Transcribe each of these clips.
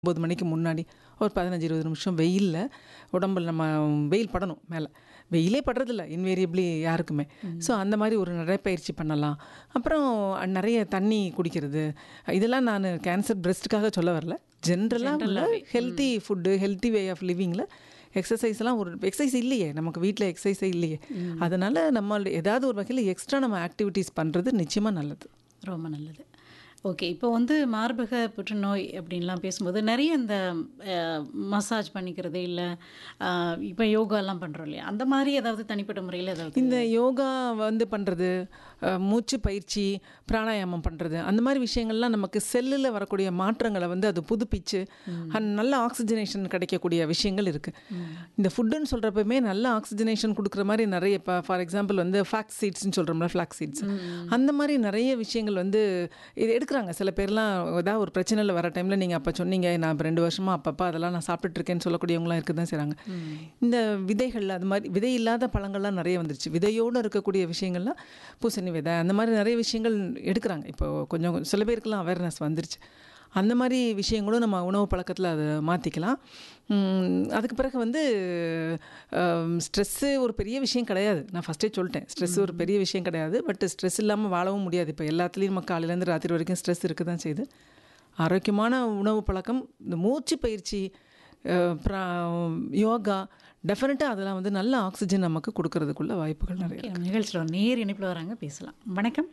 9 மணிக்கு முன்னாடி ஒரு 15, 20 நிமிஷம் வெயில்ல உடம்புல நம்ம வெயில் படணும் மேல. வெயிலே படுறதில்ல இன்வேரியபிளி யாருக்குமே. ஸோ அந்த மாரி ஒரு நடைப்பயிற்சி பண்ணலாம். அப்புறம் நெறைய தண்ணி குடிக்கிறது. இதெல்லாம் நானு கேன்சர் பிரஸ்ட்டுக்காக சொல்ல வரல. ஜென்ரலா உள்ள ஜென்ரலாவே. Healthy food, healthy way of லிவிங்ல எக்ஸர்சைஸ்லாம் ஒரு எக்ஸர்சைஸ் இல்லையே! நமக்கு வீட்ல எக்ஸர்சைஸே இல்லையே! அதனால நம்ம ஏதாவது ஒரு வகையில எக்ஸ்ட்ரா நம்ம ஆக்டிவிட்டீஸ் பண்றது நிச்சயமா நல்லது. ரொம்ப நல்லது. ஓகே. இப்போ வந்து மார்பக புற்றுநோய் அப்படின்லாம் பேசும்போது நெறைய இந்த அ மசாஜ் பண்ணிக்கிறது, இல்ல அ இப்ப யோகாலாம் பண்றோம் இல்லையா? அந்த மாரி ஏதாவது தனிப்பட்ட முறையில ஏதாவது இந்த யோகா வந்து பண்றது, அ மூச்சு பயிற்சி, பிராணாயாமம் பண்றது, அந்த மாரி விஷயங்கள்லாம் நமக்கு செல்லுல வரக்கூடிய மாற்றங்கள வந்து அது புதுப்பிச்சு, அண்ட் நல்ல ஆக்ஸிஜனேஷன் கிடைக்கக்கூடிய விஷயங்கள் இருக்கு. இந்த ஃபுட்டுன்னு சொல்றப்பமே நல்ல ஆக்ஸிஜனேஷன் குடுக்குற மாரி நெறைய இப்ப ஃபார் எக்ஸாம்பிள் வந்து ஃபாக்ஸ் சீட்ஸ்ன்னு சொல்றோம்ல, ஃப்ளாக்ஸ் சீட்ஸ். அந்த மாரி நெறைய விஷயங்கள் வந்து இது எடுக்குறாங்க. சில பேர்லாம் ஏதாவது ஒரு பிரச்சனையில வர டைம்ல நீங்க அப்ப சொன்னீங்க, நான் இப்ப 2 வருஷமா அப்பப்ப அதெல்லாம் நான் சாப்பிட்டுட்டு இருக்கேன்னு சொல்லக்கூடியவங்கலாம் இருக்க தான் செய்றாங்க. இந்த விதைகள் அது மாரி விதை இல்லாத பழங்கள்லாம் நெறைய வந்துருச்சு. விதையோட இருக்கக்கூடிய விஷயங்கள்லாம் பூசணி விதை, அந்த மாரி நெறைய விஷயங்கள் எடுக்குறாங்க. இப்போ கொஞ்சம் சில பேருக்குலாம் அவேர்னஸ் வந்துருச்சு. அந்த மாரி விஷயங்களும் நம்ம உணவு பழக்கத்துல அத மாத்திக்கலாம். ம் அதுக்கு பிறகு வந்து அ ஸ்ட்ரெஸ்ஸு ஒரு பெரிய விஷயம் கிடையாது. நான் ஃபர்ஸ்ட்டே சொல்ட்டேன். ஸ்ட்ரெஸ் ஒரு பெரிய விஷயம் கிடையாது. பட் ஸ்ட்ரெஸ் இல்லாம வாழவும் முடியாது. இப்ப எல்லாத்துலயும் நம்ம காலையிலேருந்து ராத்திரி வரைக்கும் ஸ்ட்ரெஸ் இருக்க தான் செய்யுது. ஆரோக்கியமான உணவு பழக்கம், இந்த மூச்சு பயிற்சி, அ பிரா யோகா டெஃபினட்டா அதெல்லாம் வந்து நல்ல ஆக்ஸிஜன் நமக்கு குடுக்குறதுக்குள்ள வாய்ப்புகள் நெறைய ஓகே. இருக்கு. நம்ம நிகழ்ச்சியில ஒரு நேர் இணைப்புல வராங்க பேசலாம். வணக்கம்.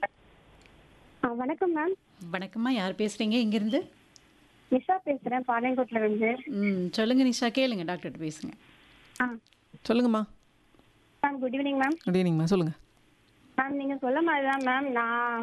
ஆ வணக்கம் மேம். வணக்கம்மா. யார் பேசுறீங்க? எங்கிருந்து? நிஷா பேசுறேன் பாளையங்கோட்ல இருந்து. ம். சொல்லுங்க நிஷா. கேளுங்க டாக்டர்ட்ட பேசுங்க. ஆ சொல்லுங்கம்மா. Ma'am good evening ma'am. Good ஈவினிங்மா. சொல்லுங்க. மேம் நீங்க சொல்ல மாதிரி தான் மேம் நான்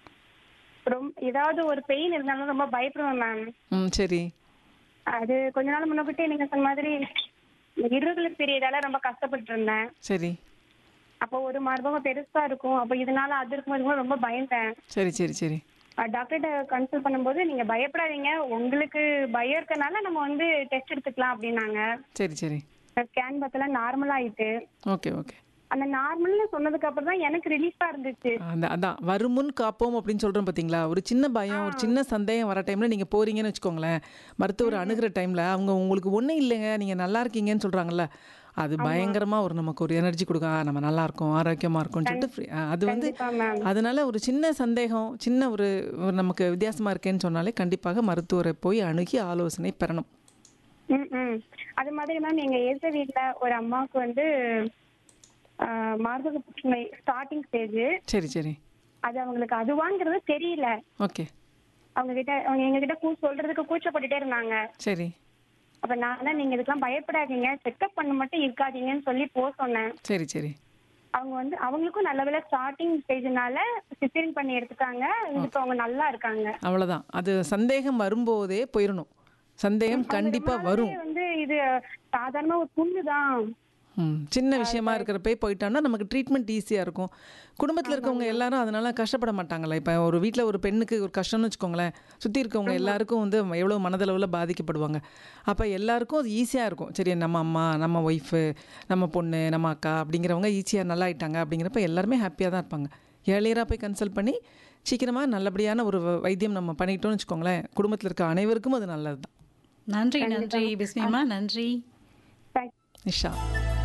ரொம் ஏதாவது ஒரு பெயின் இருந்தாலும் ரொம்ப பயப்படுவேன் மேம். ம். சரி. அது கொஞ்ச நாள் முன்னக்கிட்டே நீங்க சொன்ன மாதிரி இர்ரெகுலர் பீரியடால ரொம்ப கஷ்டப்பட்டு இருந்தேன். சரி. அப்போ ஒரு மார்பகம் பெருசா இருக்கும். அப்போ இதனால அது இருக்கும் இதுக்கும் ரொம்ப பயந்தேன். சரி, சரி, சரி. அ டாக்டர்கிட்ட கன்சல்ட் பண்ணும்போது நீங்க பயப்படாதீங்க. உங்களுக்கு பயம் இருக்கனால நம்ம வந்து டெஸ்ட் எடுத்துக்கலாம் அப்படின்னாங்க. சரி, சரி. ஸ்கேன் பார்த்தெல்லாம் நார்மல் ஆயிட்டு. Okay, okay. அந்த நார்மல்னு சொன்னதுக்கு அப்புறம் தான் எனக்கு ரிலீஃபா இருந்துச்சு. அந்த அதான் வருமுன் காப்போம் அப்படின்னு சொல்றோம் பார்த்தீங்களா? ஒரு சின்ன பயம், ஒரு சின்ன சந்தேகம் வர டைம்ல நீங்க போறீங்கன்னு வச்சுக்கோங்களேன். மருத்துவர அணுகுற டைம்ல அவங்க உங்களுக்கு ஒண்ணும் இல்லைங்க, நீங்க நல்லா இருக்கீங்கன்னு சொல்றாங்கல்ல. அது பயங்கரமா ஒரு நமக்கு ஒரு எனர்ஜி குடுக்கும். ஆ நம்ம நல்லா இருக்கோம், ஆரோக்கியமா இருக்கோம்னு சொல்லிட்டு ஃப்ரீ அ அது வந்து கண்டிப்பா மேம். அதனால ஒரு சின்ன சந்தேகம், சின்ன ஒரு ஒரு நமக்கு வித்தியாசமா இருக்கேன்னு சொன்னாலே கண்டிப்பாக மருத்துவரை போய் அணுகி ஆலோசனை பெறணும். ம், ம். அது மாதிரி மேம் எங்க எதிர்த்த வீட்ல ஒரு அம்மாவுக்கு வந்து ஆ, மார்பக புற்றுநோய் ஸ்டார்டிங் ஸ்டேஜ். சரி, சரி. அது அவங்களுக்கு அதுவாங்கிறது தெரியல. ஓகே. அவங்க கிட்ட அவங்க எங்க கிட்ட கூ சொல்றதுக்கு கூச்சப்பட்டுட்டே இருந்தாங்க. சரி. அப்ப நான் தான் நீங்க இதுக்கெல்லாம் பயப்படாதீங்க. செக்கப் பண்ண மட்டும் இருக்காதீங்கன்னு சொல்லி போ சொன்னேன். சரி, சரி. அவங்க வந்து அவங்களுக்கும் நல்ல வேளை ஸ்டார்டிங் ஸ்டேஜ்னால சிசேரியன் பண்ணி எடுத்துட்டாங்க. இப்போ அவங்க நல்லா இருக்காங்க. அவ்வளவுதான். அது சந்தேகம் வரும்போதே போயிரணும். சந்தேகம் அவங்க கண்டிப்பா ரொம்ப வரும். நாளாவே வந்து இது சாதாரண ஒரு புண்ணு தான். ம். சின்ன விஷயமா இருக்கிறப்பயே போயிட்டோம்னா நமக்கு ட்ரீட்மெண்ட் ஈஸியா இருக்கும். குடும்பத்துல இருக்கவங்க எல்லாரும் அதனால கஷ்டப்பட மாட்டாங்கல்ல. இப்ப ஒரு வீட்ல ஒரு பெண்ணுக்கு ஒரு கஷ்டம்னு வச்சுக்கோங்களேன். சுத்தி இருக்கவங்க எல்லாருக்கும் வந்து எவ்வளவு மனதளவுல பாதிக்கப்படுவாங்க. அப்ப எல்லாருக்கும் அது ஈஸியா இருக்கும். சரி நம்ம அம்மா, நம்ம ஒய்ஃபு, நம்ம பொண்ணு, நம்ம அக்கா அப்படிங்கிறவங்க ஈஸியா நல்லா ஆயிட்டாங்க அப்படிங்கிறப்ப எல்லாருமே ஹாப்பியா தான் இருப்பாங்க. ஏர்லியரா போய் கன்சல்ட் பண்ணி சீக்கிரமா நல்லபடியான ஒரு வ வைத்தியம் நம்ம பண்ணிட்டோம்னு வச்சுக்கோங்களேன். குடும்பத்துல இருக்க அனைவருக்கும் அது நல்லது தான். நன்றி, நன்றி பிஸ்மிமா. நன்றி. தேங்க் நிஷா.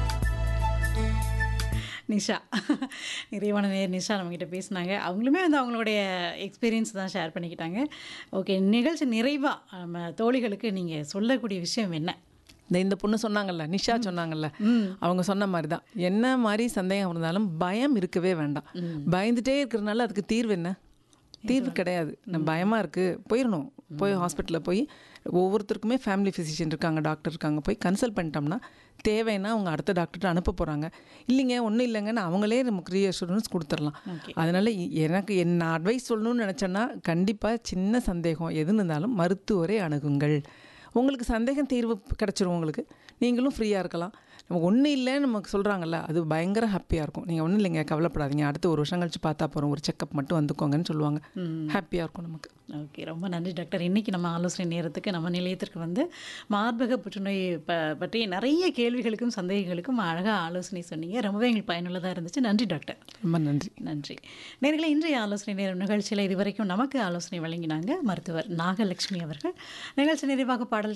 நிஷா. நிறைவான நேயர் நிஷா நம்மகிட்ட பேசினாங்க. அவங்களுமே வந்து அவங்களுடைய எக்ஸ்பீரியன்ஸ் தான் ஷேர் பண்ணிக்கிட்டாங்க. ஓகே. நிகழ்ச்சி நிறைவா நம்ம தோழிகளுக்கு நீங்க சொல்லக்கூடிய விஷயம் என்ன? இந்த இந்த பொண்ணு சொன்னாங்கல்ல, நிஷா சொன்னாங்கல்ல. ம். அவங்க சொன்ன மாரி தான். என்ன மாரி சந்தேகம் இருந்தாலும் பயம் இருக்கவே வேண்டாம். பயந்துட்டே இருக்கிறனால அதுக்கு தீர்வு என்ன? தீர்வு கிடையாது. நம்ம பயமா இருக்கு போயிரணும். போய் ஹாஸ்பிட்டல்ல போய் ஒவ்வொருத்தருக்குமே ஃபேமிலி ஃபிசிஷியன் இருக்காங்க, டாக்டர் இருக்காங்க. போய் கன்சல்ட் பண்ணிட்டோம்னா தேவைன்னா அவங்க அடுத்த டாக்டர்ட்ட அனுப்ப போறாங்க. இல்லைங்க ஒண்ணும் இல்லைங்கன்னு அவங்களே நமக்கு ரீஅஷூரன்ஸ் குடுத்துறலாம். ஓகே. அதனால இ- எனக்கு என்ன அட்வைஸ் சொல்லணும்னு நினைச்சேன்னா கண்டிப்பா சின்ன சந்தேகம் எது இருந்தாலும் மருத்துவரை அணுகுங்கள். உங்களுக்கு சந்தேகம் தீர்வு கிடைச்சிரும் உங்களுக்கு. நீங்களும் ஃப்ரீயா இருக்கலாம். நமக்கு ஒண்ணும் இல்லைன்னு நமக்கு சொல்றாங்கல்ல, அது பயங்கர ஹாப்பியா இருக்கும். நீங்க ஒண்ணும் இல்லைங்க கவலைப்படாதீங்க. அடுத்து ஒரு வருஷம் கழிச்சு பார்த்தா போறோம். ஒரு செக்கப் மட்டும் வந்துக்கோங்கன்னு சொல்லுவாங்க. ஹாப்பியா இருக்கும் நமக்கு. ஓகே. ரொம்ப நன்றி டாக்டர். இன்னைக்கு நம்ம ஆலோசனை நேரத்துக்கு நம்ம நிலையத்திற்கு வந்து மார்பக புற்றுநோய் ப பற்றிய நிறைய கேள்விகளுக்கும் சந்தேகங்களுக்கும் அழகா ஆலோசனை சொன்னீங்க. ரொம்பவே எங்களுக்கு பயனுள்ளதா இருந்துச்சு. நன்றி டாக்டர். ரொம்ப நன்றி. நன்றி. நேயர்களே இன்றைய ஆலோசனை நேரம் நிகழ்ச்சியில் இதுவரைக்கும் நமக்கு ஆலோசனை வழங்கினாங்க மருத்துவர் நாகலட்சுமி அவர்கள். நிகழ்ச்சி நிறைவாக பாடல்